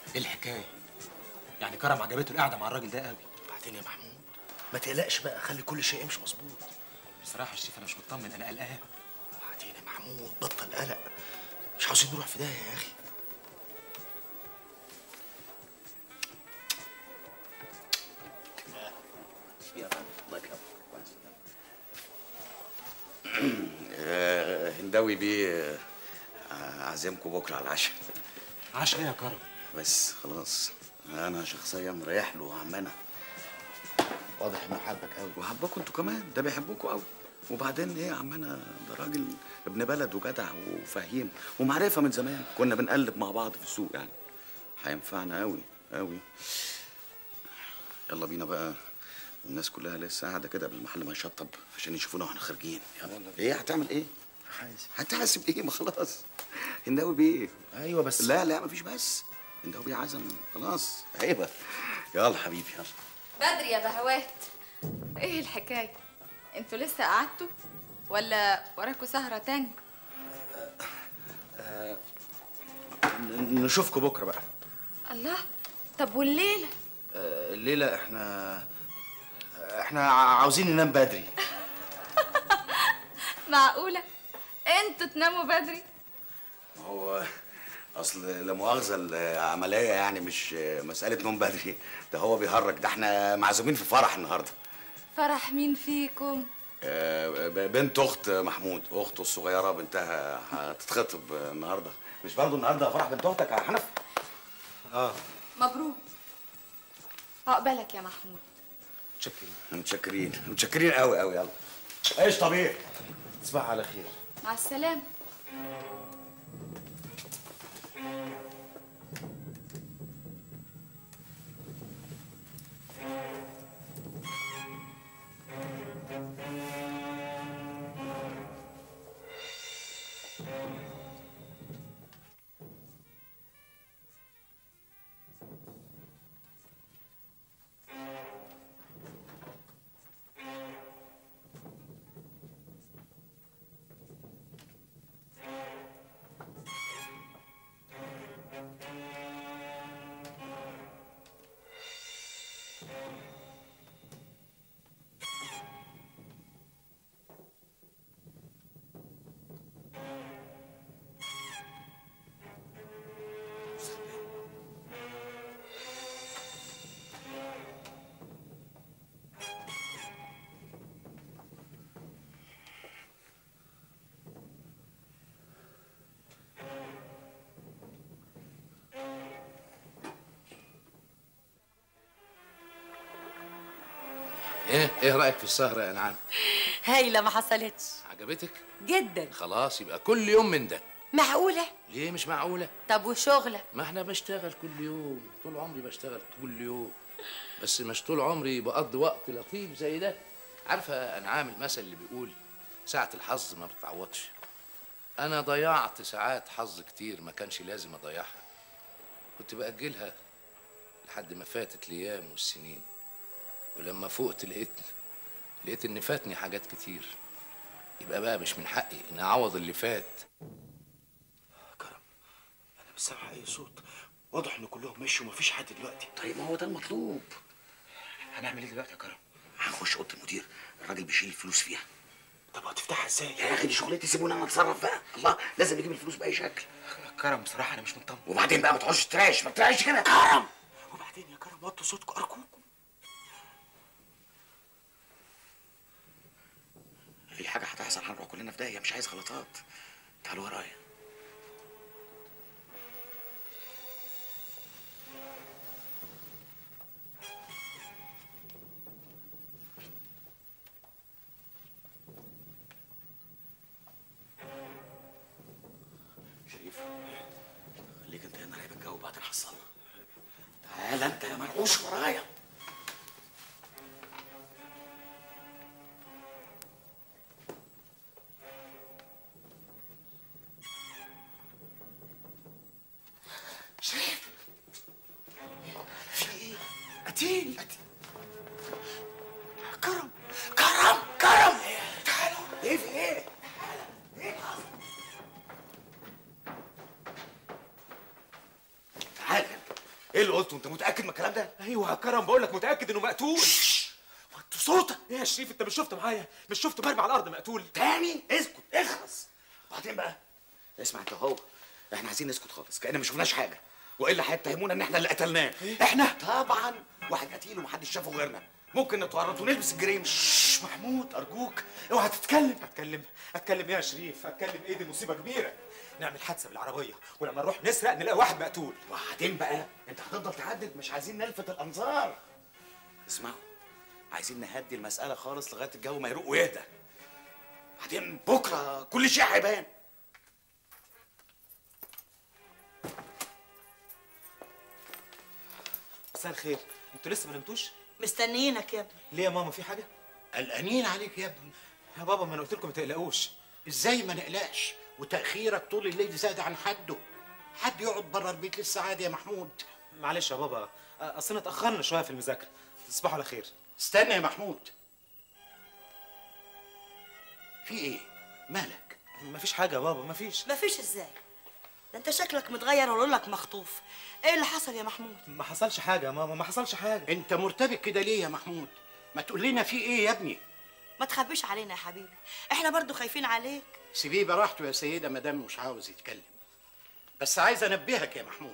ايه الحكايه يعني كرم عجبته القعده مع الراجل ده قوي بعدين يا محمود ما تقلقش بقى خلي كل شيء يمشي مظبوط بصراحه يا شريف انا مش مطمن انا قلقان بعدين يا محمود بطل قلق مش عاوزين نروح في داهيه يا اخي آه، هنداوي بيه آه، عازمكم بكره على العشاء عشاء ايه يا كرم بس خلاص انا شخصيا مريح له عمنا واضح انه حبك قوي وحبكم انتوا كمان ده بيحبكم قوي وبعدين ايه يا عمنا ده راجل ابن بلد وجدع وفهيم ومعرفه من زمان كنا بنقلب مع بعض في السوق يعني هينفعنا قوي قوي يلا بينا بقى والناس كلها لسه قاعده كده قبل المحل ما يشطب عشان يشوفونا واحنا خارجين يلا ايه هتعمل ايه حاسب هتحاسب ايه ما خلاص هنداوي بيه ايوه بس لا لا مفيش بس هنداوي بيه عزم خلاص عيبه يلا حبيبي يلا بدري يا بهوات ايه الحكايه انتوا لسه قعدتوا ولا وراكوا سهره تاني ن- نشوفكم بكره بقى الله طب والليله آه، الليله احنا احنا عاوزين ننام بدري معقوله انتوا تناموا بدري هو اصل لا مؤاخذه العمليه يعني مش مساله نوم بدري ده هو بيهرج ده احنا معزومين في فرح النهارده فرح مين فيكم آه، ب- بنت اخت محمود اخته الصغيره بنتها هتتخطب النهارده مش برضه النهارده فرح بنت اختك يا حنف اه مبروك عقبالك يا محمود متشكرين متشكرين متشكرين قوي قوي يلا ايش طبيعي تصبح على خير مع السلامه ايه ايه رايك في السهره يا انعام هايلة ما حصلتش عجبتك جدا خلاص يبقى كل يوم من ده معقولة ليه مش معقوله طب وشغلك ما احنا بشتغل كل يوم طول عمري بشتغل كل يوم بس مش طول عمري بقضي وقت لطيف زي ده عارفه انعام المثل اللي بيقول ساعه الحظ ما بتعوضش انا ضيعت ساعات حظ كتير ما كانش لازم اضيعها كنت باجلها لحد ما فاتت الايام والسنين ولما فقت لقيت لقيت ان فاتني حاجات كتير يبقى بقى مش من حقي ان اعوض اللي فات كرم انا مش سامع اي صوت واضح ان كلهم مشوا ومفيش حد دلوقتي طيب ما هو ده المطلوب هنعمل ايه دلوقتي يا كرم هنخش اوضه المدير الراجل بيشيل الفلوس فيها طب هتفتحها ازاي يا اخي دي شغلتي سيبوني انا اتصرف بقى الله لازم نجيب الفلوس باي شكل كرم بصراحه انا مش مطمن وبعدين بقى ما تقعدش تراش ما تراش كده كرم وبعدين يا كرم وطوا صوتكم ارجوكم اي حاجه هتحصل هنروح كلنا في داهيه مش عايز غلطات تعالوا ورايا شريف خليك انت هنا راقب الجو بعدين حصلنا تعال انت يا مرعوش ورايا شريف في ايه؟ قتيل كرم كرم كرم تعالوا ايه في ايه؟ ايه حصل؟ تعال ايه اللي قلته انت متاكد من الكلام ده ايوه يا كرم بقول لك متاكد انه مقتول وطي صوتك ايه يا شريف انت مش شفت معايا مش شفته مرمي على الارض مقتول تاني اسكت اخلص بعدين بقى اسمع انت هو احنا عايزين نسكت خالص كأن ما شفناش حاجه والا هيتهمونا ان احنا اللي قتلناه احنا طبعا واحد قتيل ومحدش شافه غيرنا ممكن نتورط ونلبس الجريمه شش محمود ارجوك اوعى تتكلم اتكلم اتكلم ايه يا شريف اتكلم ايه دي مصيبه كبيره نعمل حادثه بالعربيه ولما نروح نسرق نلاقي واحد مقتول وبعدين بقى انت هتفضل تعدد مش عايزين نلفت الانظار اسمعوا عايزين نهدي المساله خالص لغايه الجو ما يروق ويهدى بعدين بكره كل شيء هيبان مساء الخير انتوا لسه ما نمتوش مستنيينك يا ابني ليه يا ماما في حاجه قلقانين عليك يا ابني يا بابا ما انا قلت لكم ما تقلقوش ازاي ما نقلقش وتاخيرك طول الليل زاد عن حده حد يقعد بره البيت لسه عادي يا محمود معلش يا بابا اصلنا اتاخرنا شويه في المذاكره تصبحوا على خير استنى يا محمود في ايه مالك مفيش حاجه يا بابا مفيش مفيش ازاي ده انت شكلك متغير ولا لك مخطوف ايه اللي حصل يا محمود ما حصلش حاجه يا ماما ما حصلش حاجه انت مرتبك كده ليه يا محمود ما تقول لنا في ايه يا ابني ما تخبيش علينا يا حبيبي احنا برضو خايفين عليك سيبيه براحته يا سيدة مدام مش عاوز يتكلم بس عايز انبهك يا محمود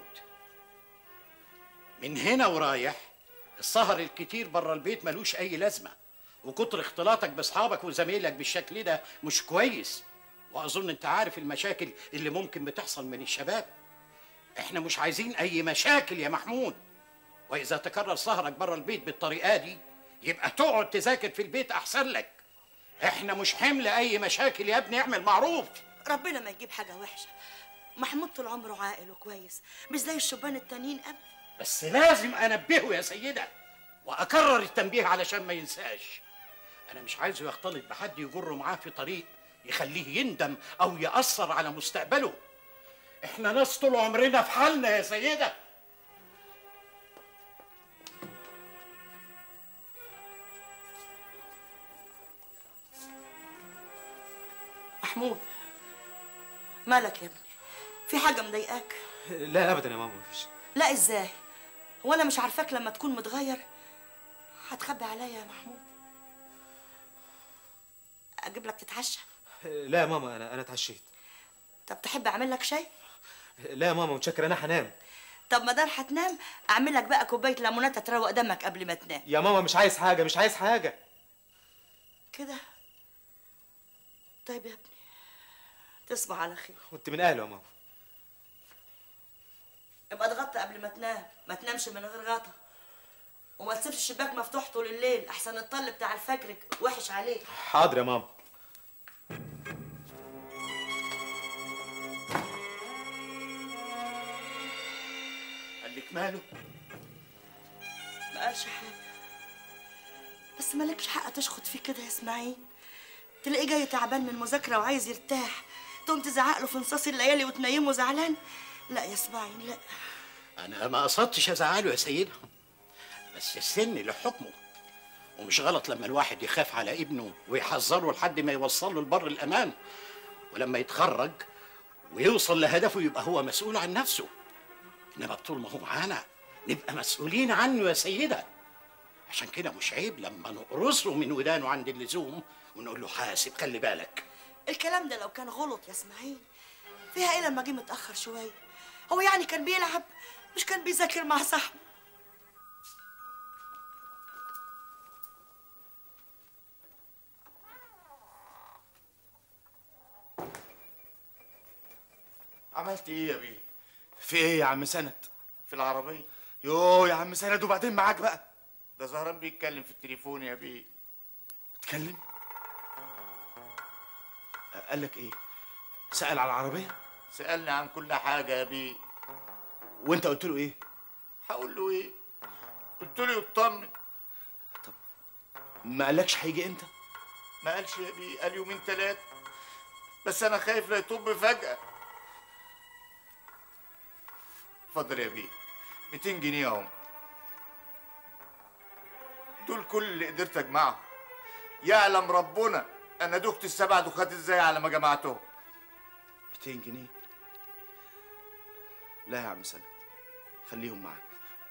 من هنا ورايح السهر الكتير بره البيت ملوش اي لازمة وكتر اختلاطك باصحابك وزمايلك بالشكل ده مش كويس واظن انت عارف المشاكل اللي ممكن بتحصل من الشباب احنا مش عايزين اي مشاكل يا محمود واذا تكرر سهرك بره البيت بالطريقه دي يبقى تقعد تذاكر في البيت احسن لك احنا مش حمل اي مشاكل يا ابني اعمل معروف ربنا ما يجيب حاجه وحشه محمود طول عمره عاقل وكويس مش زي الشبان التانيين ابدا بس لازم انبهه يا سيدة واكرر التنبيه علشان ما ينساش انا مش عايزه يختلط بحد يجره معاه في طريق يخليه يندم او ياثر على مستقبله احنا ناس طول عمرنا في حالنا يا سيدة محمود مالك يا ابني في حاجه مضايقاك لا ابدا يا ماما مفيش لا ازاي هو انا مش عارفاك لما تكون متغير هتخبي عليا يا محمود اجيب لك تتعشى لا يا ماما انا انا اتعشيت طب تحب اعمل لك شاي لا يا ماما متشكر انا هنام طب ما دام هتنام اعمل لك بقى كوبايه ليمونات تروق دمك قبل ما تنام يا ماما مش عايز حاجه مش عايز حاجه كده طيب يا ابني تصبح على خير كنت من اهله يا ماما ابقى اتغطى قبل ما تنام ما تنامش من غير غطا وما تسيبش الشباك مفتوح طول الليل احسن الطل بتاع الفجر وحش عليك حاضر يا ماما قال لك ماله ما قالش حاجه بس مالكش حق تشخط فيه كده يا اسماعيل تلاقيه جاي تعبان من المذاكره وعايز يرتاح تقوم تزعق له في نصاص الليالي وتنيمه زعلان لا يا اسماعيل لا انا ما قصدتش ازعله يا سيدة بس السن له حكمه ومش غلط لما الواحد يخاف على ابنه ويحذره لحد ما يوصله لبر الامان ولما يتخرج ويوصل لهدفه يبقى هو مسؤول عن نفسه انما طول ما هو معانا نبقى مسؤولين عنه يا سيدة عشان كده مش عيب لما نقرصه من ودانه عند اللزوم ونقول له حاسب خلي بالك الكلام ده لو كان غلط يا اسماعيل فيها ايه لما جه متاخر شويه هو يعني كان بيلعب مش كان بيذاكر مع صاحبه عملت ايه يا بيه؟ في ايه يا عم سند في العربية يوه يا عم سند وبعدين معاك بقى ده زهران بيتكلم في التليفون يا بيه اتكلم قال لك ايه سأل على العربية سألني عن كل حاجة يا بيه وانت قلت له ايه هقول له ايه؟ قلت له يطمن ما قالكش هيجي امتى ما قالش يا بيه قال يومين تلاتة بس أنا خايف لا يطب فجأة اتفضل يا بيه 200 جنيه اهم دول كل اللي قدرت اجمعهم يعلم ربنا انا دخت السبع دخات ازاي على ما جمعتهم 200 جنيه لا يا عم سند خليهم معاك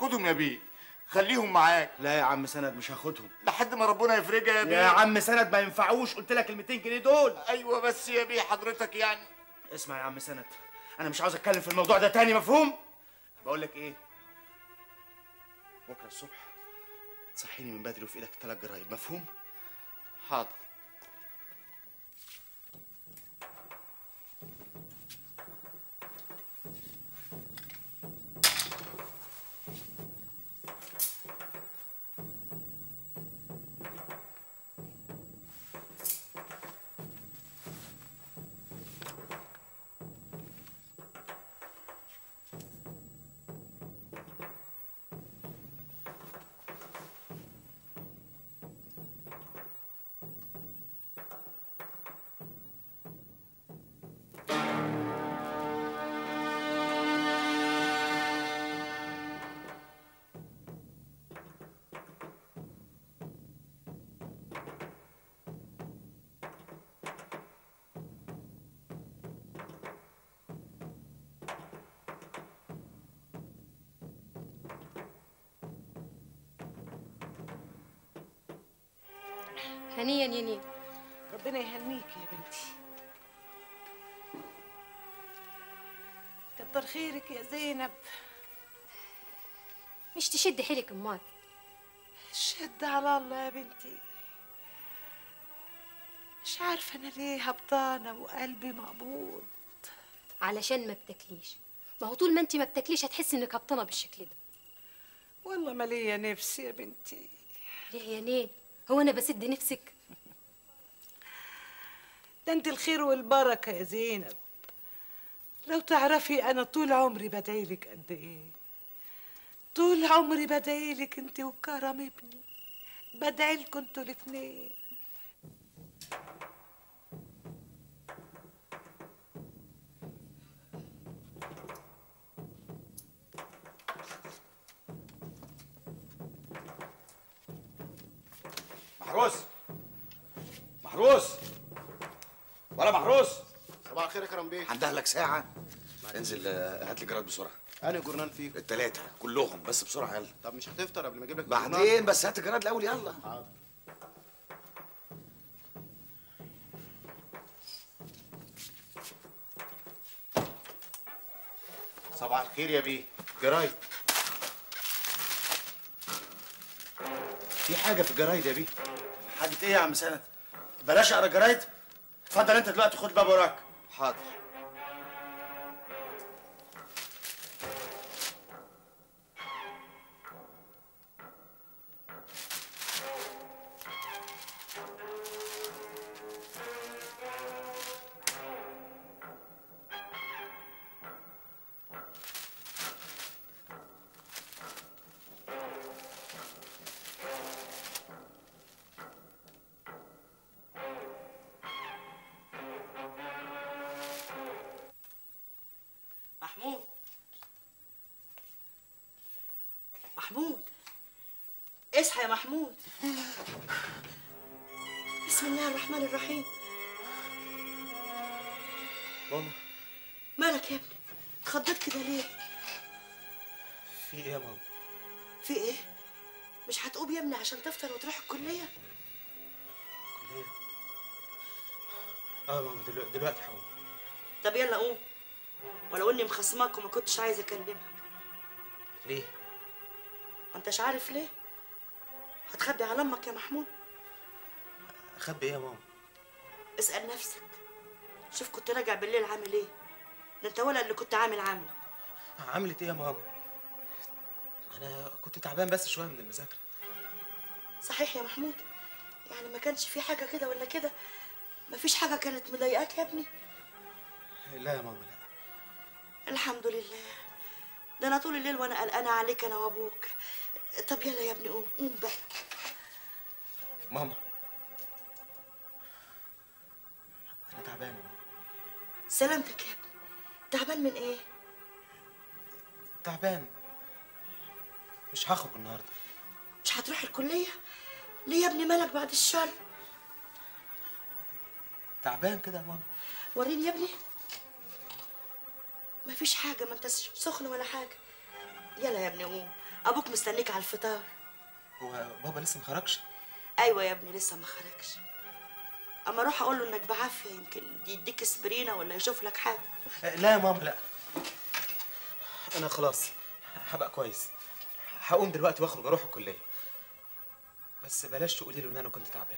خدهم يا بيه خليهم معاك لا يا عم سند مش هاخدهم لحد ما ربنا يفرجها يا بيه يا عم سند ما ينفعوش قلت لك ال 200 جنيه دول ايوه بس يا بيه حضرتك يعني اسمع يا عم سند انا مش عاوز اتكلم في الموضوع ده تاني مفهوم بقول لك ايه بكره الصبح تصحيني من بدري وفي ايدك ثلاث جرايد مفهوم حاضر هنيا يا نين ربنا يهنيك يا بنتي كتر خيرك يا زينب مش تشد حيلك امال شد على الله يا بنتي مش عارفة أنا ليه هبطانة وقلبي مقبوض علشان ما بتاكليش ما هو طول ما انت ما بتاكليش هتحسي انك هبطانه بالشكل ده والله ما ليا نفس يا بنتي ليه يا نين هو انا بسد نفسك ده انت الخير والبركة يا زينب لو تعرفي أنا طول عمري بدعيلك قد إيه طول عمري بدعيلك انت وكرم ابني بدعيلكوا انتوا الاتنين محروس محروس ولا محروس صباح الخير يا كرم بيه عندها لك ساعة انزل آه، هات لي جراد بسرعة انا جورنال فيه التلاتة كلهم بس بسرعة يلا طب مش هتفطر قبل ما اجيب لك بعدين بس هات الجراد الأول يلا حاضر صباح الخير يا بيه جرايد في حاجه في الجرايد يا بيه حاجه ايه يا عم سند بلاش اقرا جرايد اتفضل انت دلوقتي خد الباب وراك حاضر محمود محمود اصحى يا محمود بسم الله الرحمن الرحيم ماما مالك يا ابني اتخضيت كده ليه في ايه يا ماما في ايه مش هتقوم يا ابني عشان تفطر وتروح الكليه كلية اه ماما دلوقتي دلوقتي هقوم طب يلا قوم ولو اني مخصماك وما كنتش عايزه اكلمك ليه ما انتش عارف ليه هتخبي على امك يا محمود اخبي ايه يا ماما اسال نفسك شوف كنت راجع بالليل عامل ايه ده انت ولا اللي كنت عامل عامله عملت ايه يا ماما انا كنت تعبان بس شويه من المذاكره صحيح يا محمود يعني ما كانش في حاجه كده ولا كده ما فيش حاجه كانت مضايقاك يا ابني لا يا ماما لا الحمد لله ده انا طول الليل وانا قلقانه عليك انا وابوك طب يلا يا ابني قوم قوم بقى ماما انا تعبان يا ماما سلامتك يا ابني تعبان من ايه تعبان مش هخرج النهارده مش هتروح الكليه ليه يا ابني مالك بعد الشر تعبان كده يا ماما وريني يا ابني مفيش حاجه ما انت سخن ولا حاجه يلا يا ابني قوم ابوك مستنيك على الفطار هو بابا لسه ما خرجش ايوه يا ابني لسه ما خرجش اما اروح اقول له انك بعافيه يمكن يديك اسبرينه ولا يشوف لك حاجه لا يا ماما لا انا خلاص هبقى كويس هقوم دلوقتي واخرج اروح الكليه بس بلاش تقولي له ان انا كنت تعبان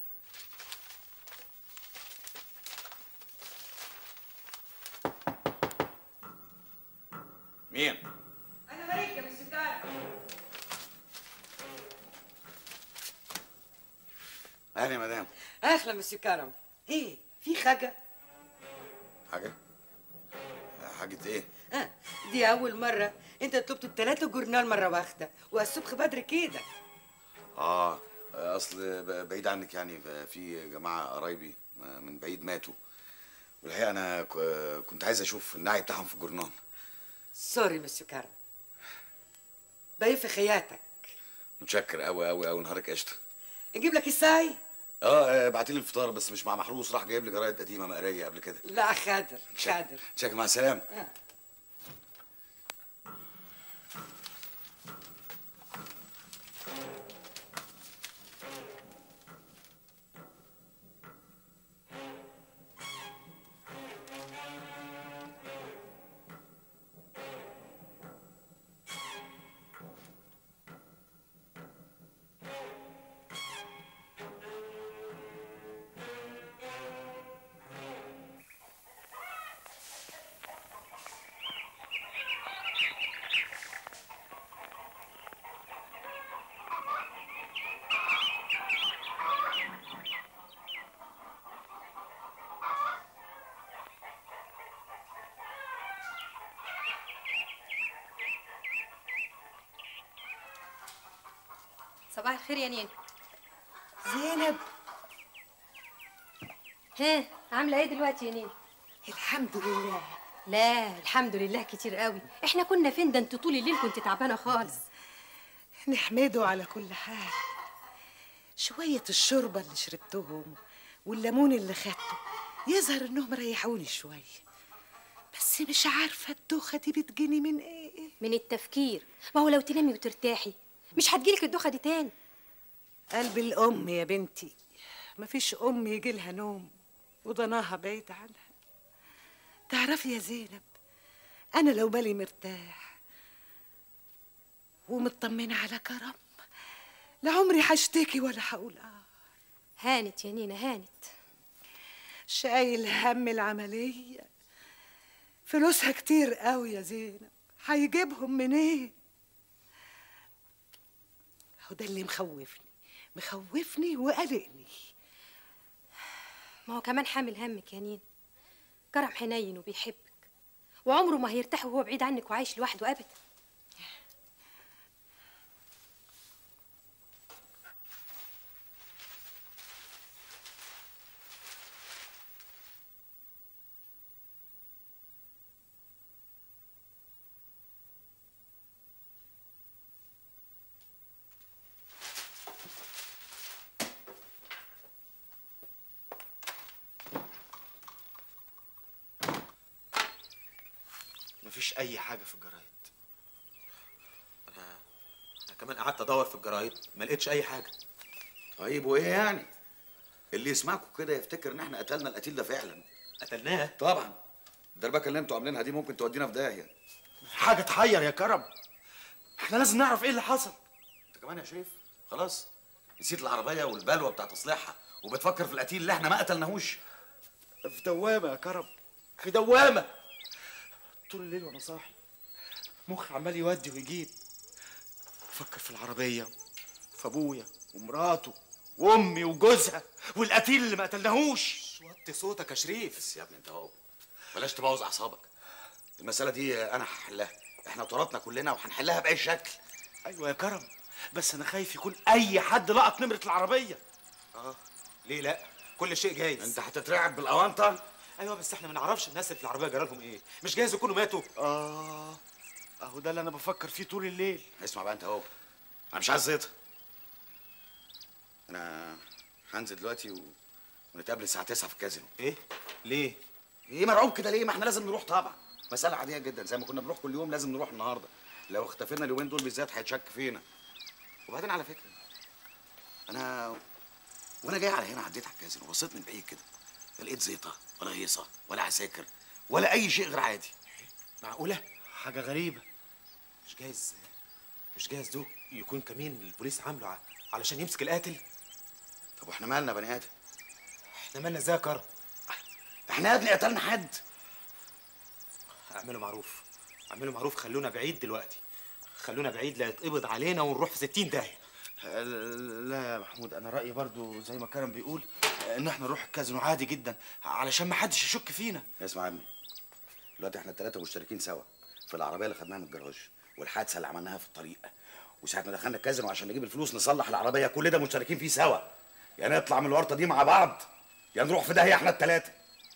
مين؟ انا مريكه من السكارة اهلا يا مدام اهلا مسيو كرم ايه في حاجه حاجه حاجه ايه اه دي اول مره انت طلبت الثلاثه جورنال مره واحده والصبح بدري كده اه اصل ب- بعيد عنك يعني في جماعه قرايبي من بعيد ماتوا والحقيقه انا ك- كنت عايز اشوف النعي بتاعهم في الجورنال سوري مسيو كرم باين في خياتك متشكر قوي قوي قوي نهارك قشطه نجيب لك الساي اه بعت لي الفطار بس مش مع محروس راح جايب لي جرايد قديمه مقريه قبل كده لا خادر خادر شكرا مع السلامه آه. صباح الخير يا نين زينب ها عامله ايه دلوقتي يا نين الحمد لله لا الحمد لله كتير قوي احنا كنا فين ده انت طول الليل كنت تعبانه خالص نحمده على كل حال شوية الشوربة اللي شربتهم والليمون اللي خدته يظهر انهم ريحوني شوية بس مش عارفة الدوخة دي بتجيني من ايه من التفكير ما هو لو تنامي وترتاحي مش هتجيلك الدوخه دي تاني قلب الأم يا بنتي مفيش أم يجيلها نوم وضناها بعيد عنها تعرفي يا زينب أنا لو بالي مرتاح ومطمنة على كرم لعمري هشتكي ولا هقول اه هانت يا نينا هانت شايل هم العملية فلوسها كتير قوي يا زينب هيجيبهم منين هو ده اللي مخوفني مخوفني وقلقني ما هو كمان حامل همك يا نين كرم حنين وبيحبك وعمره ما هيرتاح وهو بعيد عنك وعايش لوحده ابدا مفيش اي حاجه في الجرايد انا انا كمان قعدت ادور في الجرايد ما لقيتش اي حاجه طيب وايه يعني اللي يسمعكم كده يفتكر ان احنا قتلنا القتيل ده فعلا قتلناه طبعا الدربكه اللي انتوا عاملينها دي ممكن تودينا في داهيه حاجه تحير يا كرم احنا لازم نعرف ايه اللي حصل انت كمان يا شريف خلاص نسيت العربيه والبلوه بتاع تصليحها وبتفكر في القتيل اللي احنا ما قتلناهوش في دوامه يا كرم في دوامه طول الليل وانا صاحي مخي عمال يودي ويجيب افكر في العربيه في ابويا ومراته وامي وجوزها والقتيل اللي ما قتلناهوش وطي صوتك يا شريف بس يا ابني انت اهو بلاش تبوظ اعصابك المساله دي انا هحلها احنا تورطنا كلنا وهنحلها باي شكل ايوه يا كرم بس انا خايف يكون اي حد لقط نمره العربيه اه ليه لا كل شيء جايز انت هتترعب بالاونطه ايوه بس احنا ما نعرفش الناس اللي في العربيه جرالهم ايه مش جايز يكونوا ماتوا اه اهو ده اللي انا بفكر فيه طول الليل اسمع بقى انت اهو انا مش عايز زيطه انا هنزل دلوقتي و... ونتقابل الساعه 9 في الكازينو ايه ليه ايه مرعوب كده ليه ما احنا لازم نروح طبعا مساله عاديه جدا زي ما كنا بنروح كل يوم لازم نروح النهارده لو اختفينا اليومين دول بالذات هيتشك فينا وبعدين على فكره انا وانا جاي على هنا عديت على الكازينو بصيت من بعيد كده لا لقيت زيطه ولا هيصه ولا عساكر ولا اي شيء غير عادي معقولة؟ حاجة غريبة مش جايز مش جايز ده يكون كمين البوليس عامله ع- علشان يمسك القاتل طب واحنا مالنا يا بني ادم احنا مالنا ازاي يا كرم احنا يا ابني قتلنا حد اعملوا معروف اعملوا معروف خلونا بعيد دلوقتي خلونا بعيد لا يتقبض علينا ونروح في 60 داهية لا يا محمود انا رايي برضو زي ما كرم بيقول ان احنا نروح الكازينو عادي جدا علشان ما حدش يشك فينا اسمع يا ابني دلوقتي احنا الثلاثه مشتركين سوا في العربيه اللي خدناها من الجراج والحادثه اللي عملناها في الطريق وساعه ما دخلنا الكازينو عشان نجيب الفلوس نصلح العربيه كل ده مشتركين فيه سوا يا نطلع من الورطه دي مع بعض يا نروح في داهيه احنا الثلاثه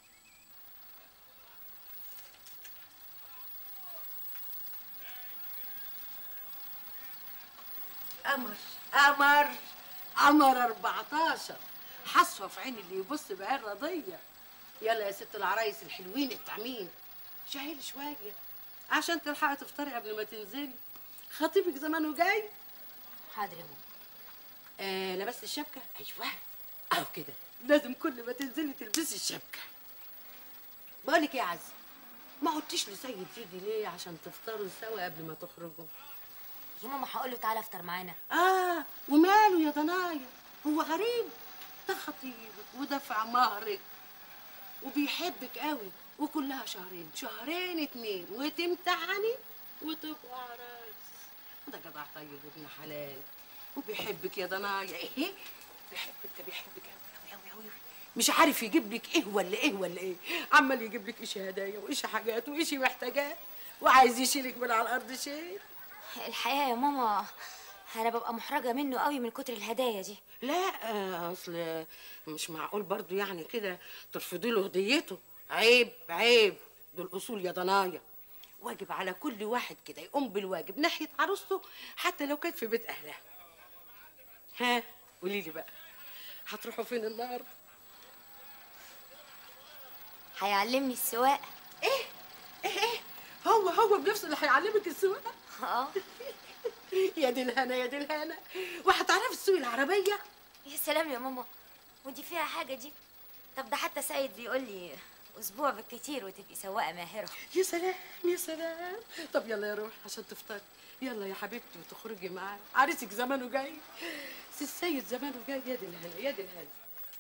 قمر قمر قمر 14 حصوه في عين اللي يبص بعين رضيه يلا يا ست العرايس الحلوين التعمين شهيل شويه عشان تلحقي تفطري قبل ما تنزلي خطيبك زمانه جاي حاضر يا ماما آه لبست الشبكه ايوه اهو كده لازم كل ما تنزلي تلبسي الشبكه بقول لك ايه يا عز ما قلتيش لسيد يجي ليه عشان تفطروا سوا قبل ما تخرجوا يا ماما هقول له تعالى افطر معانا اه وماله يا ضنايا هو غريب ده خطيبك ودفع مهرك وبيحبك قوي وكلها شهرين شهرين اتنين وتمتحني وتبقوا عرايس ده جدع طيب وابن حلال وبيحبك يا ضنايا ايه بيحبك ده بيحبك قوي قوي قوي قوي مش عارف يجيب لك ايه ولا ايه ولا ايه عمال يجيب لك ايش هدايا وايش حاجات وايش محتاجات وعايز يشيلك من على الارض شيء الحقيقه يا ماما انا ببقى محرجه منه قوي من كتر الهدايا دي لا آه، اصل مش معقول برضو يعني كده ترفضي له هديته عيب عيب دول اصول يا ضنايا واجب على كل واحد كده يقوم بالواجب ناحيه عروسته حتى لو كانت في بيت اهلها ها قولي لي بقى هتروحوا فين النهارده هيعلمني السواقه ايه ايه ايه هو هو بنفسه اللي هيعلمك السواقه اه يا دي الهنا يا دي الهنا وهتعرفي تسوقي العربيه يا سلام يا ماما ودي فيها حاجه دي طب ده حتى سيد بيقول لي اسبوع بالكتير وتبقي سواقه ماهره يا سلام يا سلام طب يلا يا روح عشان تفطري يلا يا حبيبتي وتخرجي معاه عريسك زمانه جاي سي السيد زمانه جاي يا دي الهنا يا دي الهنا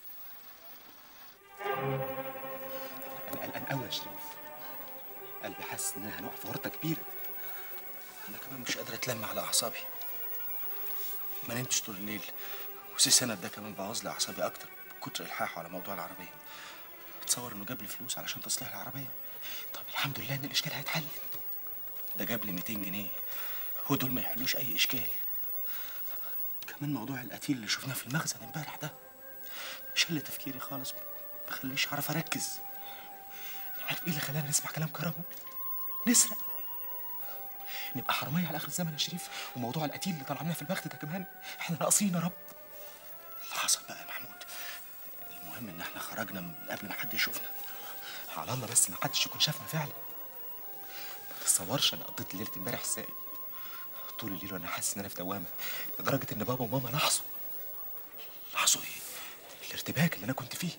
انا قلقان قوي يا شريف قلبي حاسس اننا هنقع في ورطه كبيره انا كمان مش قادر اتلم على اعصابي ما نمتش طول الليل وسي سند ده كمان بوظ لي اعصابي اكتر بكتر الحاحه على موضوع العربيه تصور انه جاب لي فلوس علشان تصليح العربيه طب الحمد لله ان الاشكال هيتحل ده جاب لي 200 جنيه ودول ما يحلوش اي اشكال كمان موضوع القتيل اللي شفناه في المخزن امبارح ده شل تفكيري خالص ما خلينيش اعرف اركز عارف ايه اللي خلانا نسمع كلام كرمه نسرق نبقى حرامية على اخر الزمن يا شريف وموضوع القتيل اللي طلع لنا في البخت ده كمان احنا ناقصين يا رب اللي حصل بقى يا محمود المهم ان احنا خرجنا من قبل ما حد يشوفنا على الله بس ما حدش يكون شافنا فعلا ما تتصورش انا قضيت ليله امبارح ازاي طول الليل وانا حاسس ان انا في دوامه لدرجه ان بابا وماما لاحظوا لاحظوا ايه الارتباك اللي انا كنت فيه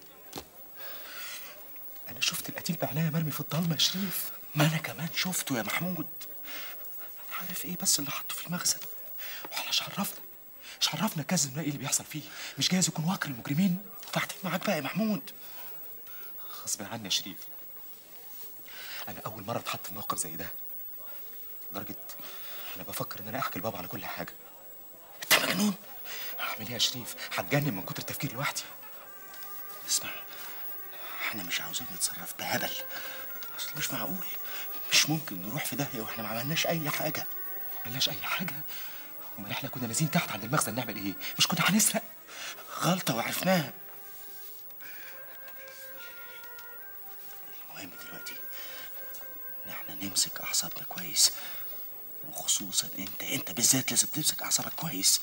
انا شفت القتيل بعناية مرمي في الضلمه يا شريف ما انا كمان شفته يا محمود انا عارف ايه بس اللي حطه في المخزن واحنا مش عرفنا مش عرفنا كذا ايه اللي بيحصل فيه مش جايز يكون واقع المجرمين بعدين معاك بقى يا محمود غصب عني يا شريف انا اول مره اتحط في موقف زي ده لدرجه انا بفكر ان انا احكي لبابا على كل حاجه انت مجنون اعمل ايه يا شريف هتجنن من كتر التفكير لوحدي اسمع احنا مش عاوزين نتصرف بهبل اصل مش معقول مش ممكن نروح في داهيه واحنا ما عملناش اي حاجه ما عملناش اي حاجه امال احنا كنا نازلين تحت عند المخزن نعمل ايه مش كنا هنسرق غلطه وعرفناها المهم دلوقتي ان احنا نمسك اعصابنا كويس وخصوصا انت انت بالذات لازم تمسك اعصابك كويس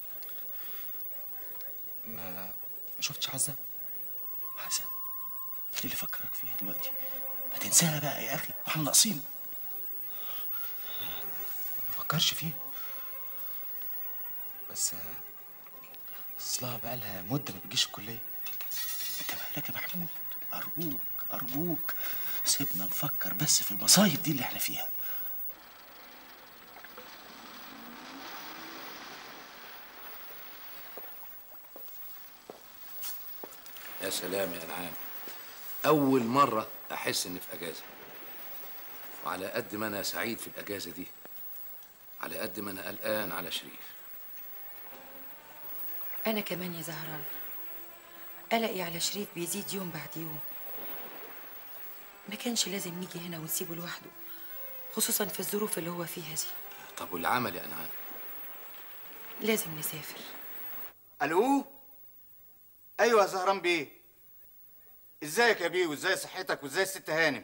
ما ما شفتش عزه عزه ايه اللي فكرك فيها دلوقتي ما تنساها بقى يا اخي واحنا ناقصين ما بفكرش فيها بس اصلها بقالها مده ما بتجيش الكليه انت مالك يا محمود ارجوك ارجوك سيبنا نفكر بس في المصايب دي اللي احنا فيها يا سلام يا انعام اول مره احس اني في اجازه وعلى قد ما انا سعيد في الاجازه دي على قد ما انا قلقان على شريف أنا كمان يا زهران قلقي على شريف بيزيد يوم بعد يوم ما كانش لازم نيجي هنا ونسيبه لوحده خصوصا في الظروف اللي هو فيها دي طب والعمل يا انعام لازم نسافر الو ايوه يا زهران بيه ازيك يا بيه وازاي صحتك وازاي الست هانم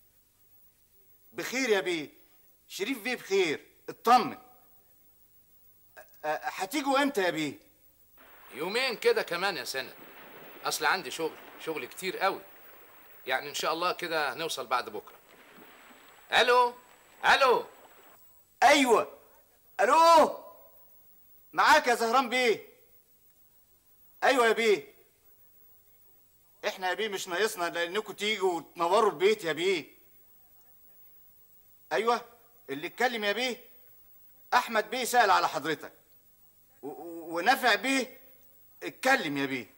بخير يا بيه شريف بيه بخير اطمن أ- أ- هتيجوا امتى يا بيه يومين كده كمان يا سنة اصل عندي شغل شغل كتير قوي يعني ان شاء الله كده نوصل بعد بكره الو الو ايوه الو معاك يا زهران بيه ايوه يا بيه احنا يا بيه مش ناقصنا لانكم تيجوا وتنوروا البيت يا بيه ايوه اللي اتكلم يا بيه احمد بيه سال على حضرتك و- و- ونافع بيه اتكلم يا بيه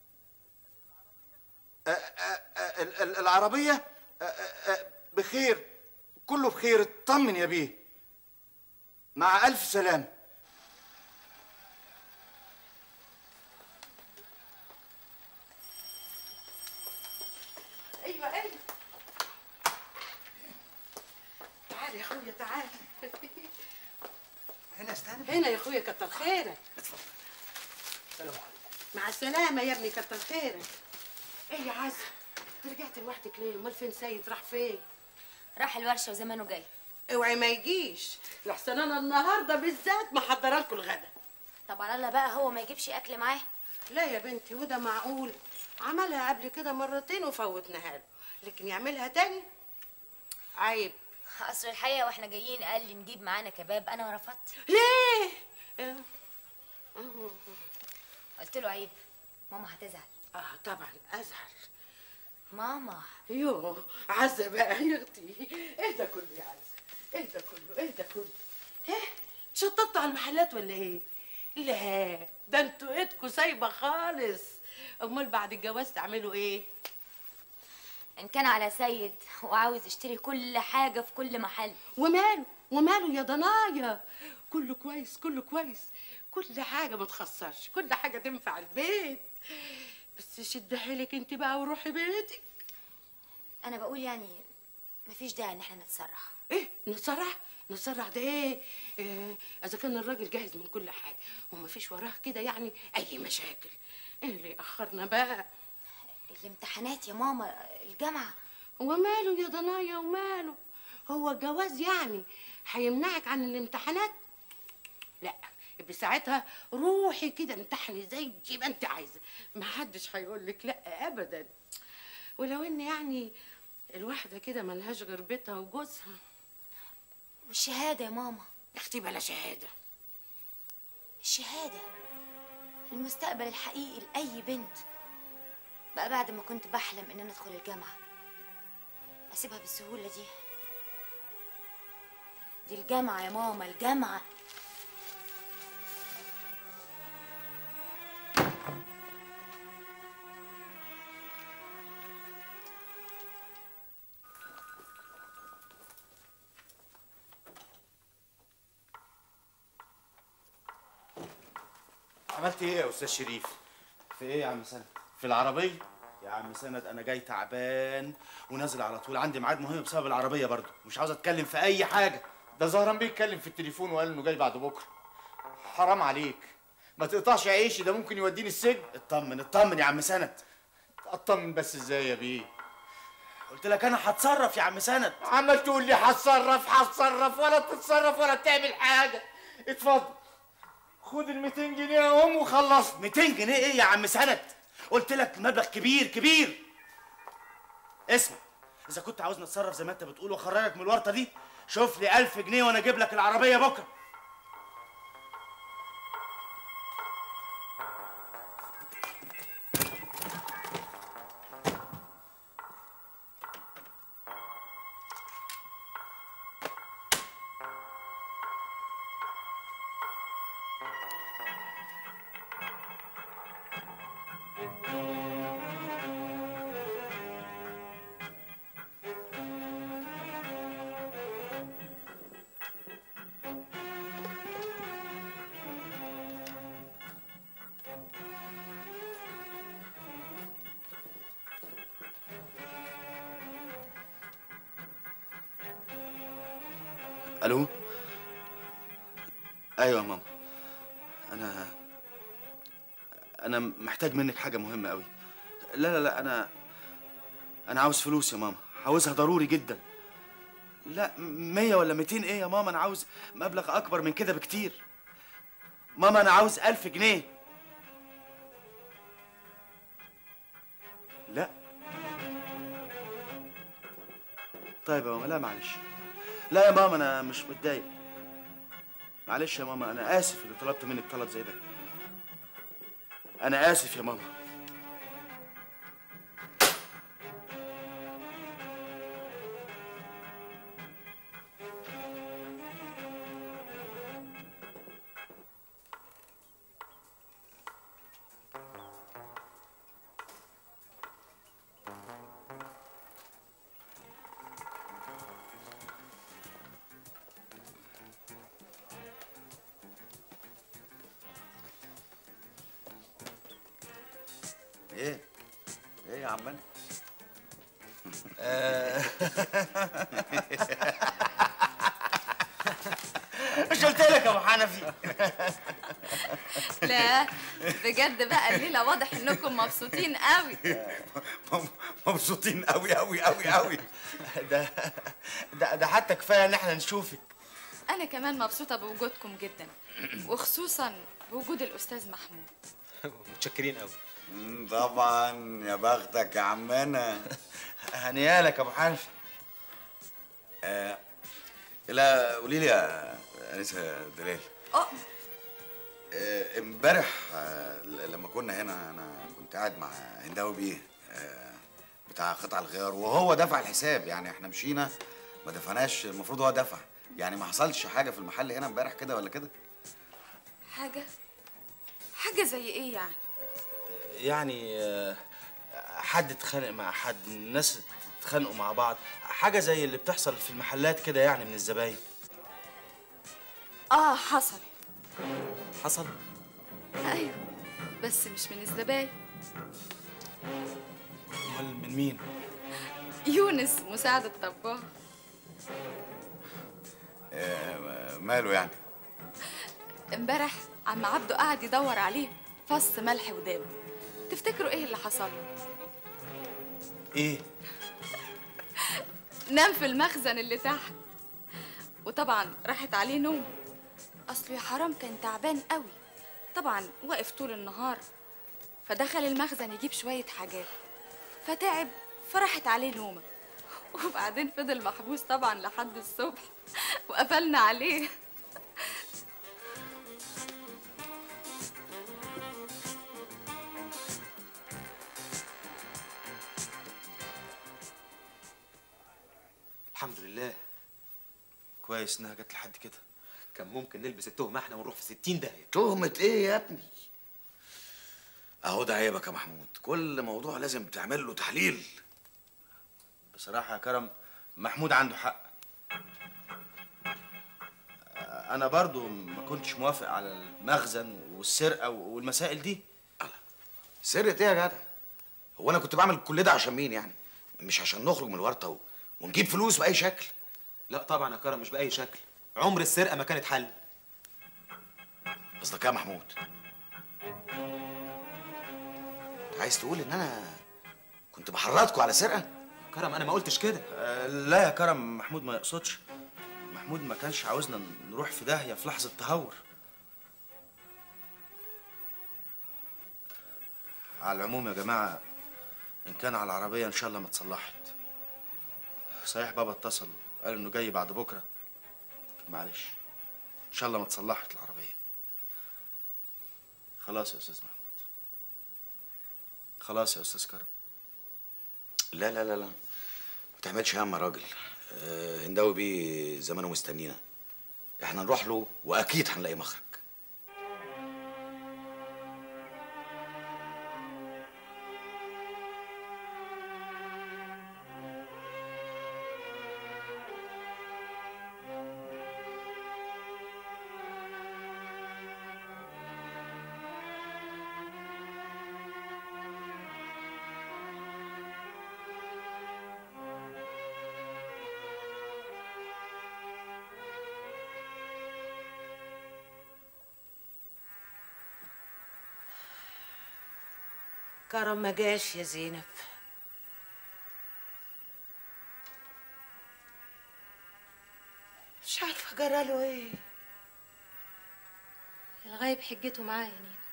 أ- أ- أ- ال- ال- العربيه أ- أ- أ- بخير كله بخير اطمن يا بيه مع الف سلامه ايوه ايوه تعال يا اخويا تعال هنا استنى هنا يا اخويا كتر خيرك سلام عليكم مع السلامه يا ابني كتر خيرك ايه يا عزة انت رجعت لوحدك ليه امال فين سيد راح فين راح الورشه وزمانه جاي اوعي ما يجيش لحسن انا النهارده بالذات محضره لكم الغدا طب على الله بقى هو ما يجيبش اكل معاه لا يا بنتي وده معقول عملها قبل كده مرتين وفوتناها له لكن يعملها تاني عيب اصل الحقيقه واحنا جايين قال لي نجيب معانا كباب انا ورفضت ليه قلت له عيب ماما هتزعل اه طبعا ازعل ماما يوه عزة بقى يا اختي ايه ده كله يا عزة ايه ده كله ايه ده كله ايه شطبتوا على المحلات ولا ايه لا ده انتوا ايدكوا سايبه خالص امال بعد الجواز تعملوا ايه ان كان على سيد وعاوز يشتري كل حاجه في كل محل وماله وماله يا ضنايا كله كويس كله كويس كل حاجه ما تخسرش كل حاجه تنفع البيت بس شد حيلك انت بقى وروحي بيتك انا بقول يعني مفيش داعي ان احنا نتسرح ايه نسرح نسرح ده ايه, إيه اذا كان الراجل جاهز من كل حاجه ومفيش وراه كده يعني اي مشاكل ايه اللي اخرنا بقى الامتحانات يا ماما الجامعه وماله يا ضنايا وماله هو الجواز يعني هيمنعك عن الامتحانات لا يبقى ساعتها روحي كده امتحني زي ما انت عايزه ما حدش هيقول لك لا ابدا ولو ان يعني الواحده كده ملهاش غير بيتها وجوزها والشهاده يا ماما يا اختي بلا شهاده الشهاده المستقبل الحقيقي لاي بنت بقى بعد ما كنت بحلم ان انا ادخل الجامعه اسيبها بالسهوله دي دي الجامعه يا ماما الجامعه عملت ايه يا استاذ شريف في ايه يا عم سند في العربيه يا عم سند انا جاي تعبان ونازل على طول عندي ميعاد مهم بسبب العربيه برضو مش عاوز اتكلم في اي حاجه ده زهران بيه اتكلم في التليفون وقال انه جاي بعد بكره حرام عليك ما تقطعش عيشي ده ممكن يوديني السجن اطمن اطمن يا عم سند اطمن بس ازاي يا بيه قلت لك انا هتصرف يا عم سند عمال تقول لي هتصرف هتصرف ولا تتصرف ولا تعمل حاجه اتفضل خد ال 200 جنيه يا ام وخلصت 200 جنيه ايه يا عم سند قلت لك مبلغ كبير كبير اسمع اذا كنت عاوزني اتصرف زي ما انت بتقول واخرجك من الورطه دي شوف لي 1000 جنيه وانا اجيب لك العربيه بكره الو ايوه يا ماما انا انا محتاج منك حاجه مهمه قوي لا لا لا انا انا عاوز فلوس يا ماما عاوزها ضروري جدا لا مية ولا 200 ايه يا ماما انا عاوز مبلغ اكبر من كده بكتير ماما انا عاوز ألف جنيه لا طيب يا ماما لا معلش لا يا ماما انا مش متضايق معلش يا ماما انا اسف اللي طلبت منك طلب زي ده انا اسف يا ماما ايه ايه يا عمان مش قلت لك يا ابو حنفي لا بجد بقى الليله واضح انكم مبسوطين قوي مبسوطين قوي قوي قوي قوي ده ده ده حتى كفايه ان احنا نشوفك انا كمان مبسوطه بوجودكم جدا وخصوصا بوجود الاستاذ محمود متشكرين قوي طبعا يا بختك يا عمنا هنيالك يا ابو حنفي آه لا قولي لي يا انسه دلال اه آه، امبارح آه، لما كنا هنا انا كنت قاعد مع هنداوي بيه آه، بتاع قطع الغيار وهو دفع الحساب يعني احنا مشينا ما دفعناش المفروض هو دفع يعني ما حصلش حاجه في المحل هنا امبارح كده ولا كده حاجه حاجه زي ايه يعني يعني آه، حد اتخانق مع حد الناس اتخانقوا مع بعض حاجه زي اللي بتحصل في المحلات كده يعني من الزباين اه حصل حصل ايوه بس مش من الزباين امال من مين يونس مساعد الطباخ آه، ماله يعني امبارح عم عبده قعد يدور عليه فص ملح وداب تفتكروا ايه اللي حصل له ايه نام في المخزن اللي تحت وطبعا راحت عليه نوم اصله يا حرام كان تعبان قوي طبعا وقف طول النهار فدخل المخزن يجيب شويه حاجات فتعب فراحت عليه نومه وبعدين فضل محبوس طبعا لحد الصبح وقفلنا عليه الحمد لله كويس انها جت لحد كده كان ممكن نلبس التهمه احنا ونروح في 60 داهيه تهمة ايه يا ابني اهو ده عيبك يا محمود كل موضوع لازم تعمل له تحليل بصراحه يا كرم محمود عنده حق انا برضو ما كنتش موافق على المخزن والسرقه والمسائل دي سرقة ايه يا جدع هو انا كنت بعمل كل ده عشان مين يعني مش عشان نخرج من الورطه و... ونجيب فلوس باي شكل لا طبعا يا كرم مش باي شكل عمر السرقه ما كانت حل قصدك ايه يا محمود انت عايز تقول ان انا كنت بحرضكوا على سرقه كرم انا ما قلتش كده آه، لا يا كرم محمود ما يقصدش محمود ما كانش عاوزنا نروح في داهيه في لحظه تهور على العموم يا جماعه ان كان على العربيه ان شاء الله ما اتصلحت صحيح بابا اتصل قال انه جاي بعد بكره لكن معلش ان شاء الله ما اتصلحت العربيه خلاص يا استاذ محمود خلاص يا استاذ كرم لا لا لا لا ما تعملش هم يا راجل آه، هنداوي بيه زمانه مستنينا احنا نروح له واكيد هنلاقي مخرج كرم ما جاش يا زينب مش عارفه جراله ايه الغايب حجته معاه يا نينا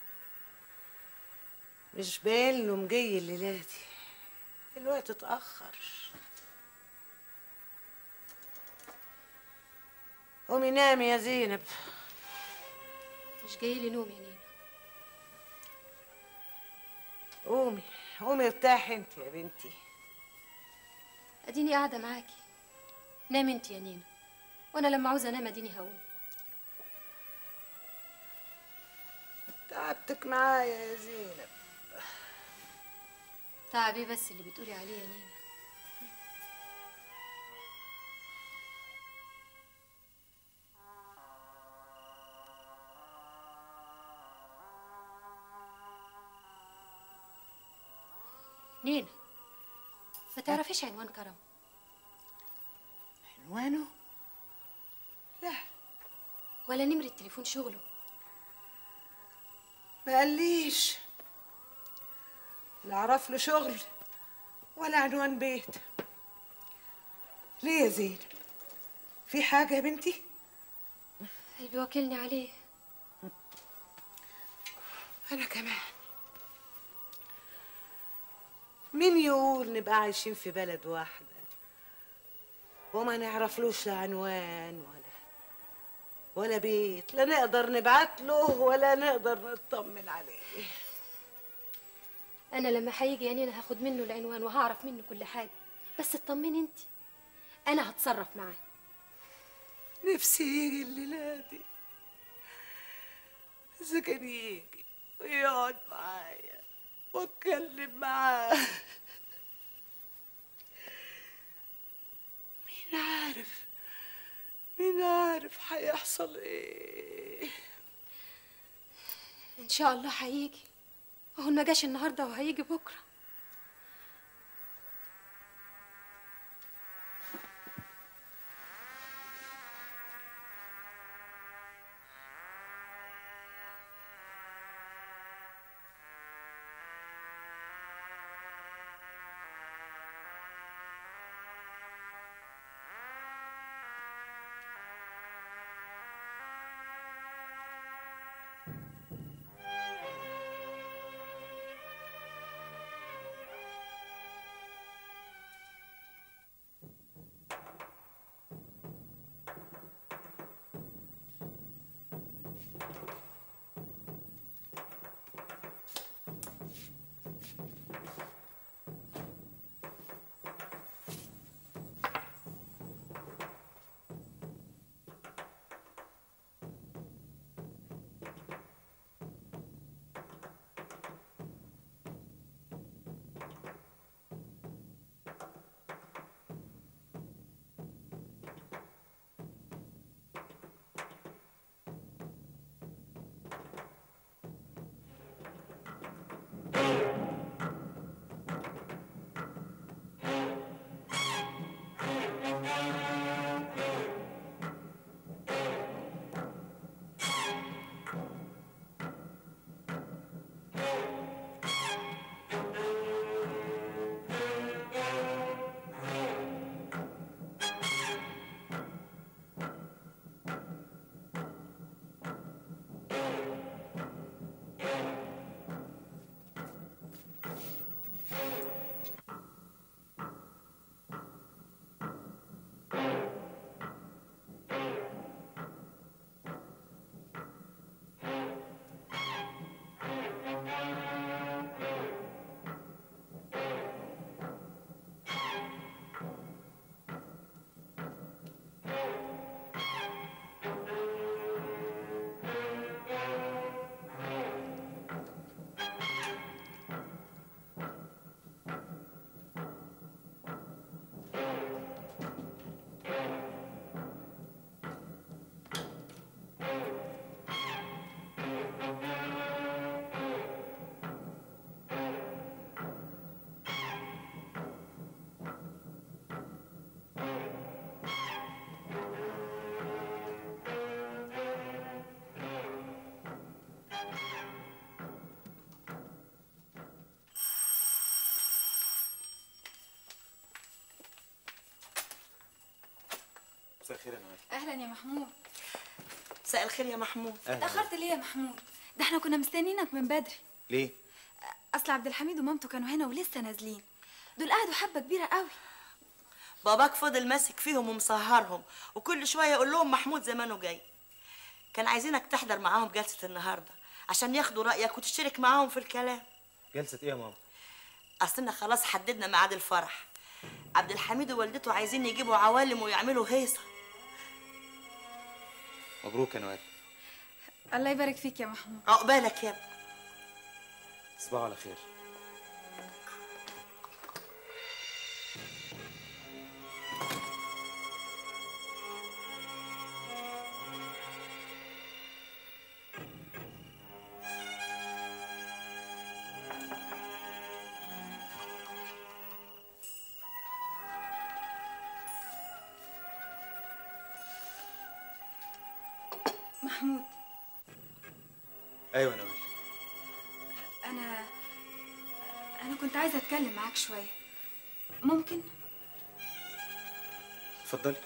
مش باين انه مجي الليله دي الوقت اتاخر قومي نامي يا زينب مش جاي لي نوم يا نينا قومي قومي ارتاحي انت يا بنتي اديني قاعده معاكي نامي انت يا نينا وانا لما عاوزه انام اديني هقوم تعبتك معايا يا زينب تعب ايه بس اللي بتقولي عليه يا نينا نينا ما تعرفيش عنوان كرم عنوانه لا ولا نمرة تليفون شغله ما قاليش لا اعرف له شغل ولا عنوان بيت ليه يا زينب في حاجه يا بنتي قلبي واكلني عليه انا كمان مين يقول نبقى عايشين في بلد واحده وما نعرفلوش لا عنوان ولا ولا بيت لا نقدر نبعت له ولا نقدر نطمن عليه انا لما هيجي يا نينا هاخد منه العنوان وهعرف منه كل حاجه بس اطمني انت انا هتصرف معاه نفسي يجي الليلة دي إذا كان يجي ويقعد معايا واتكلم معاه مين عارف مين عارف هيحصل ايه ان شاء الله هيجي هو ما جاش النهارده وهيجي بكره مساء الخير يا نوال اهلا يا محمود مساء الخير يا محمود اتاخرت ليه يا محمود ده احنا كنا مستنيينك من بدري ليه؟ اصل عبد الحميد ومامته كانوا هنا ولسه نازلين دول قعدوا حبه كبيره قوي باباك فضل ماسك فيهم ومسهرهم وكل شويه يقول لهم محمود زمانه جاي كان عايزينك تحضر معاهم جلسه النهارده عشان ياخدوا رايك وتشترك معاهم في الكلام جلسة ايه يا ماما؟ اصلنا خلاص حددنا ميعاد الفرح عبد الحميد ووالدته عايزين يجيبوا عوالم ويعملوا هيصه مبروك يا نوال الله يبارك فيك يا محمود عقبالك يا ابني تصبحوا على خير محمود ايوه يا نوال انا انا كنت عايزه اتكلم معاك شويه ممكن اتفضلي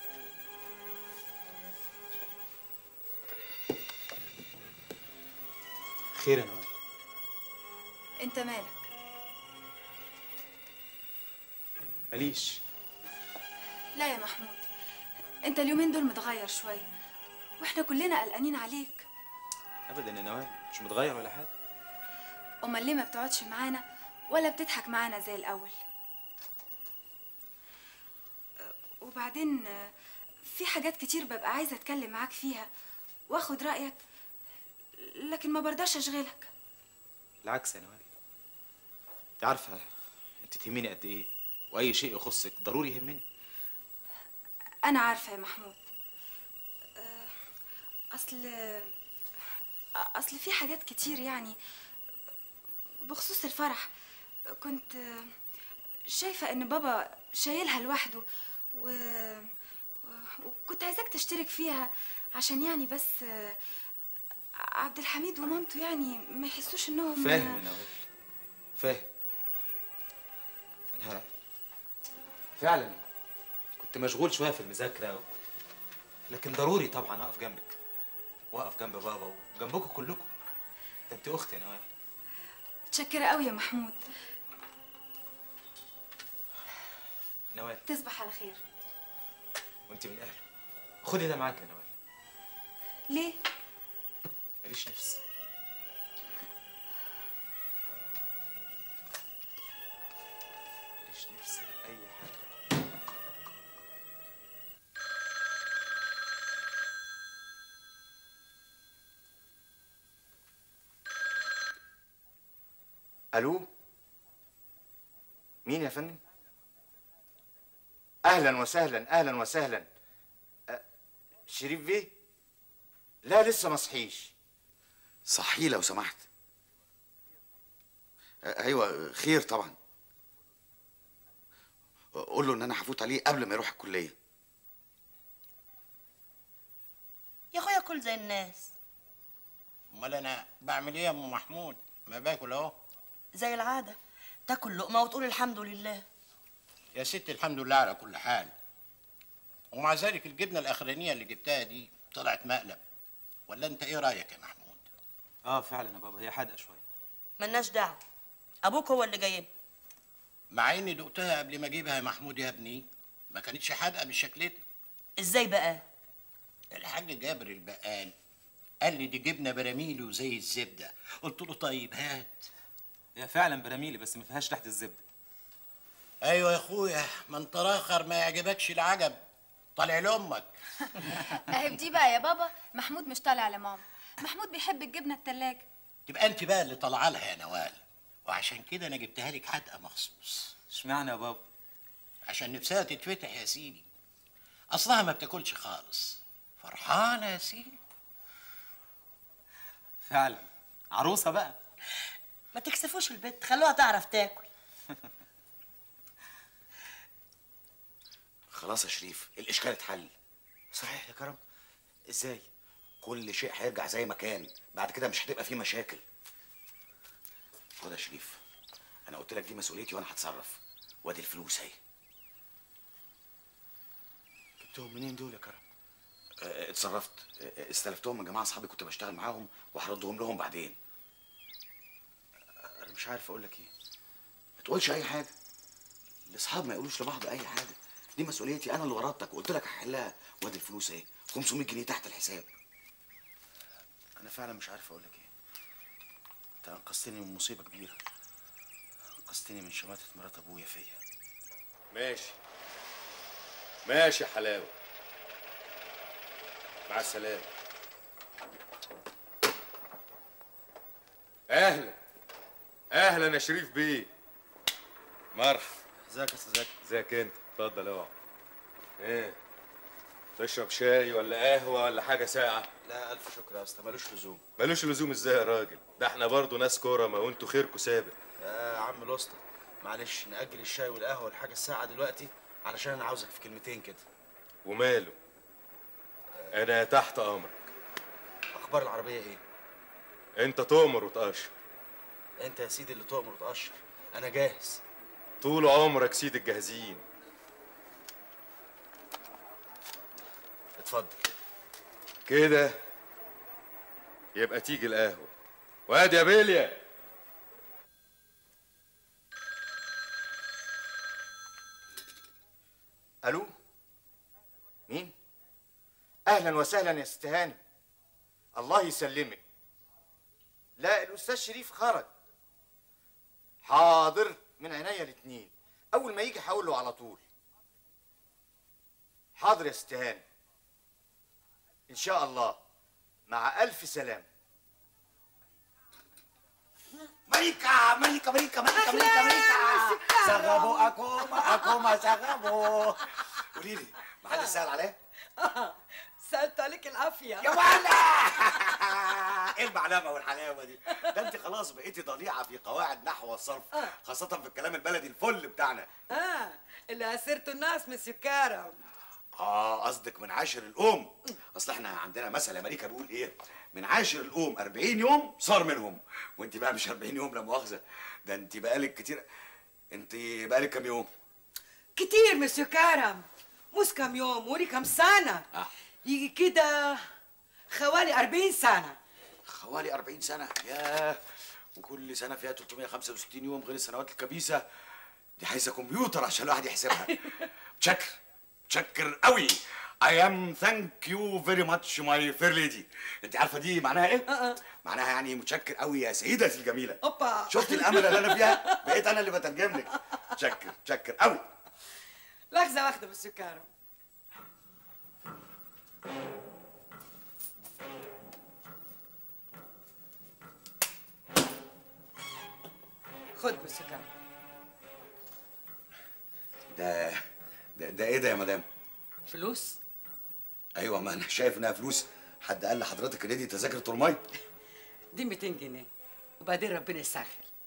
خير يا نوال انت مالك ماليش لا يا محمود انت اليومين دول متغير شويه واحنا كلنا قلقانين عليك ابدا يا نوال مش متغير ولا حاجه امال ليه ما بتقعدش معانا ولا بتضحك معانا زي الاول أه، وبعدين أه، في حاجات كتير ببقى عايزه اتكلم معاك فيها واخد رايك لكن ما برضاش اشغلك بالعكس يا نوال انت عارفه انت تهميني قد ايه واي شيء يخصك ضروري يهمني انا عارفه يا محمود أه، اصل اصل في حاجات كتير يعني بخصوص الفرح كنت شايفه ان بابا شايلها لوحده و... و- وكنت عايزاك تشترك فيها عشان يعني بس عبد الحميد ومامته يعني ما يحسوش انهم فاهم يا نوال فاهم انا فعلا كنت مشغول شويه في المذاكره و... لكن ضروري طبعا اقف جنبك واقف جنب بابا وجنبكم كلكم ده انت اختي يا نوال متشكره قوي يا محمود نوال تصبح على خير وانت من اهله خدي ده معاك يا نوال ليه ماليش نفس ماليش نفس لأي حاجة الو مين يا فندم اهلا وسهلا اهلا وسهلا أ- شريف بيه لا لسه ما صحيش صحيه لو سمحت ايوه خير طبعا قول له ان انا هفوت عليه قبل ما يروح الكليه يا اخويا كل زي الناس امال انا بعمل ايه يا ام محمود ما باكل اهو زي العاده تاكل لقمه وتقول الحمد لله يا ست الحمد لله على كل حال ومع ذلك الجبنه الاخرانيه اللي جبتها دي طلعت مقلب ولا انت ايه رايك يا محمود اه فعلا يا بابا هي حادقه شويه ملناش دعوه ابوك هو اللي جايبها مع اني دقتها قبل ما اجيبها يا محمود يا ابني ما كانتش حادقه بالشكل ده ازاي بقى الحاج جابر البقال قال لي دي جبنه براميلي وزي الزبده قلت له طيب هات هي فعلا براميلي بس ما فيهاش ريحه الزبده ايوه يا اخويا ما انت راخر ما يعجبكش العجب طالع لامك اهي دي بقى يا بابا محمود مش طالع لماما محمود بيحب الجبنه التلاجة تبقى انت بقى اللي طالعه لها يا نوال وعشان كده انا جبتها لك حدقه مخصوص اشمعنى يا بابا عشان نفسها تتفتح يا سيدي اصلها ما بتاكلش خالص فرحانه يا سيدي فعلا عروسه بقى ما تكسفوش البت خلوها تعرف تاكل خلاص يا شريف الاشكال اتحل صحيح يا كرم ازاي كل شيء هيرجع زي ما كان بعد كده مش هتبقى فيه مشاكل خد يا شريف انا قلت لك دي مسؤوليتي وانا هتصرف وادي الفلوس اهي جبتهم منين دول يا كرم آه، اتصرفت آه، استلفتهم من جماعه اصحابي كنت بشتغل معاهم وهردهم لهم بعدين انا مش عارف اقول لك ايه ما تقولش اي حاجه الاصحاب ما يقولوش لبعض اي حاجه دي مسؤوليتي انا اللي ورطتك وقلت لك هحلها وادي الفلوس اهي 500 جنيه تحت الحساب انا فعلا مش عارف اقول لك ايه انت انقذتني من مصيبه كبيره انقذتني من شماتة مرات ابويا فيا ماشي ماشي يا حلاوه مع السلامه اهلا اهلا يا شريف بيه مرحبا ازيك يا استاذ زكي ازيك انت اتفضل اقعد ايه تشرب شاي ولا قهوه ولا حاجه ساقعه لا الف شكر يا اسطى ملوش لزوم ملوش لزوم ازاي يا راجل ده احنا برضه ناس كرمه وانتوا خيركوا سابق يا عم الاسطى معلش نأجل الشاي والقهوه والحاجه الساعه دلوقتي علشان انا عاوزك في كلمتين كده وماله انا تحت امرك اخبار العربيه ايه انت تؤمر وتقشر انت يا سيدي اللي تؤمر وتقشر انا جاهز طول عمرك سيد الجاهزين اتفضل كده يبقى تيجي القهوه وادي يا بيليا الو مين اهلا وسهلا يا ست هاني الله يسلمك لا الاستاذ شريف خرج حاضر من عينيا الاتنين اول ما يجي هقول له على طول حاضر يا ست هاني ان شاء الله مع الف سلامه ملكة ملكة ملكة ملكة ملكة ملكة سغبوا أكوما أكوما سغبوا قولي لي ما حد سأل عليه؟ سألت عليك العافية يا ولا ايه المعلمة والحلاوة دي؟ ده انت خلاص بقيتي ضليعة في قواعد نحو والصرف خاصة في الكلام البلدي الفل بتاعنا اه اللي أسرته الناس من سكارة اه قصدك من عاشر الأم أصل احنا عندنا مثل أمريكا بيقول إيه؟ من عاشر الأم 40 يوم صار منهم وانت بقى مش 40 يوم لا مؤاخذة ده انت بقالك كتير انت بقالك كام يوم؟ كتير من سكارة مش كم يوم ولي كم سنة آه. يجي كده خوالي أربعين سنة حوالي 40 سنة ياه وكل سنة فيها 365 يوم غير السنوات الكبيسة دي عايزة كمبيوتر عشان الواحد يحسبها متشكر متشكر قوي I am thank you very much my fair lady انت عارفة دي معناها ايه؟ معناها يعني متشكر قوي يا سيدتي الجميلة اوبا شفت الامل اللي انا فيها؟ بقيت انا اللي بترجم لك متشكر متشكر قوي لحظة واحدة بالسكارة خد بالسكارة ده ده, ده ايه ده يا مدام؟ فلوس ايوه ما انا شايف انها فلوس حد قال لحضرتك ان دي تذاكر ترماي دي 200 جنيه وبعدين ربنا يسهل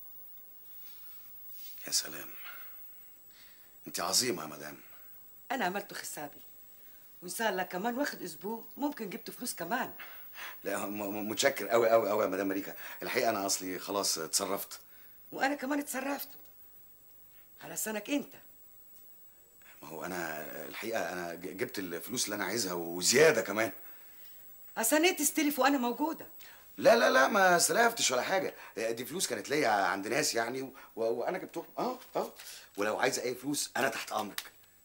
يا سلام انت عظيمه يا مدام انا عملت حسابي وان شاء الله كمان واخد اسبوع ممكن جبت فلوس كمان لا م- م- متشكر قوي قوي قوي يا مدام مليكه الحقيقه انا اصلي خلاص اتصرفت وانا كمان اتصرفت على سنك انت ما هو انا الحقيقه انا ج- جبت الفلوس اللي انا عايزها وزياده كمان عشان ايه تستلف وانا موجوده لا لا لا ما استلفتش ولا حاجه دي فلوس كانت ليا عند ناس يعني و... وانا جبتهم اه اه ولو عايزه اي فلوس انا تحت امرك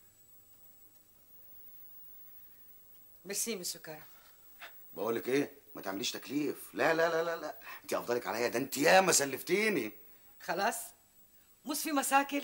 ميرسي من سكرة بقول لك ايه ما تعمليش تكليف لا لا لا لا لا انت افضلك عليا ده انت ياما سلفتيني خلاص مش في مشاكل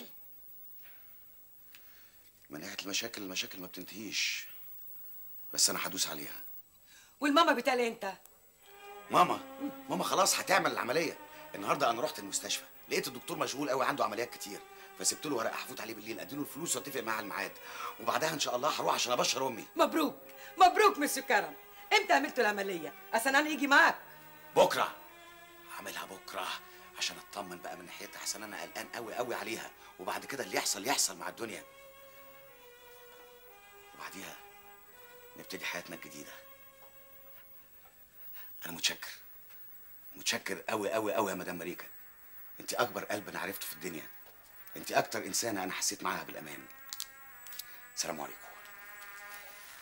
من ناحيه المشاكل المشاكل ما بتنتهيش بس انا هدوس عليها والماما بتاعي انت ماما ماما خلاص هتعمل العمليه النهارده انا رحت المستشفى لقيت الدكتور مشغول قوي عنده عمليات كتير فسبت له ورقه هفوت عليه بالليل اديله الفلوس واتفق معاه على الميعاد وبعدها ان شاء الله هروح عشان ابشر امي مبروك مبروك من سكرة امتى عملتوا العمليه عشان انا يجي معاك بكره هعملها بكره عشان اطمن بقى من ناحيتها عشان انا قلقان قوي قوي عليها وبعد كده اللي يحصل يحصل مع الدنيا وبعديها نبتدي حياتنا الجديده انا متشكر متشكر قوي قوي قوي يا مدام ماريكا انت اكبر قلب انا عرفته في الدنيا انت اكتر انسانه انا حسيت معاها بالامان سلام عليكم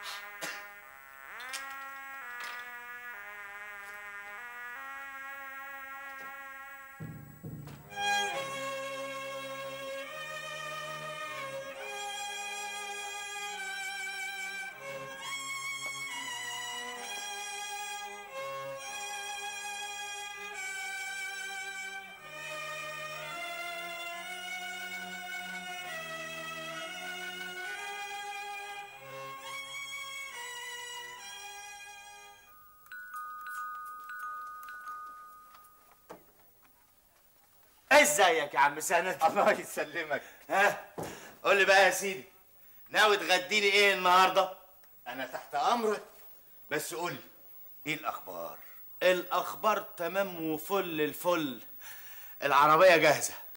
ازيك يا عم سند الله يسلمك ها قول لي بقى يا سيدي ناوي تغديني ايه النهارده انا تحت امرك بس قول لي ايه الاخبار الاخبار تمام وفل الفل العربيه جاهزه